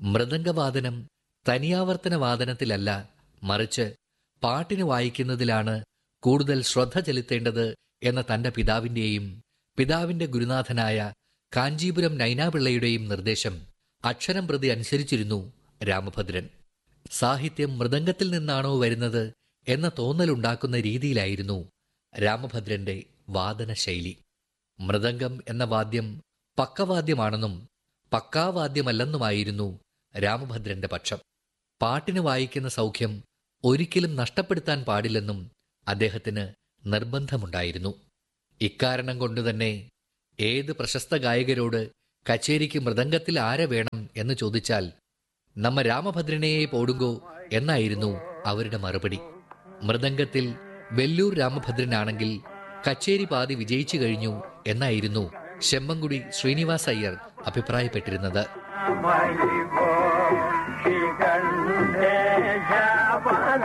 മൃദംഗവാദനം തനിയാവർത്തന വാദനത്തിലല്ല മറിച്ച് പാട്ടിന് വായിക്കുന്നതിലാണ് കൂടുതൽ ശ്രദ്ധ ചെലുത്തേണ്ടത് എന്ന തന്റെ പിതാവിന്റെയും പിതാവിന്റെ ഗുരുനാഥനായ കാഞ്ചീപുരം നൈനാപിള്ളയുടെയും നിർദ്ദേശം അക്ഷരം പ്രതി അനുസരിച്ചിരുന്നു രാമഭദ്രൻ സാഹിത്യം മൃദംഗത്തിൽ നിന്നാണോ വരുന്നത് എന്ന തോന്നലുണ്ടാക്കുന്ന രീതിയിലായിരുന്നു രാമഭദ്രന്റെ വാദന ശൈലി മൃദംഗം എന്ന വാദ്യം പക്കവാദ്യമാണെന്നും പക്കാവാദ്യമല്ലെന്നുമായിരുന്നു രാമഭദ്രന്റെ പക്ഷം പാട്ടിന് വായിക്കുന്ന സൗഖ്യം ഒരിക്കലും നഷ്ടപ്പെടുത്താൻ പാടില്ലെന്നും അദ്ദേഹത്തിന് നിർബന്ധമുണ്ടായിരുന്നു ഇക്കാരണം കൊണ്ടുതന്നെ ഏത് പ്രശസ്ത ഗായകരോട് കച്ചേരിക്ക് മൃദംഗത്തിൽ ആരെ വേണം എന്ന് ചോദിച്ചാൽ നമ്മ രാമഭദ്രനെയെ പോടുങ്കോ എന്നായിരുന്നു അവരുടെ മറുപടി മൃദംഗത്തിൽ വെല്ലൂർ രാമഭദ്രനാണെങ്കിൽ കച്ചേരി പാതി വിജയിച്ചു കഴിഞ്ഞു എന്നായിരുന്നു ശെമ്മങ്കുടി ശ്രീനിവാസ് അയ്യർ അഭിപ്രായപ്പെട്ടിരുന്നത് മലിപോ ശ്രീകണ്ഠേശ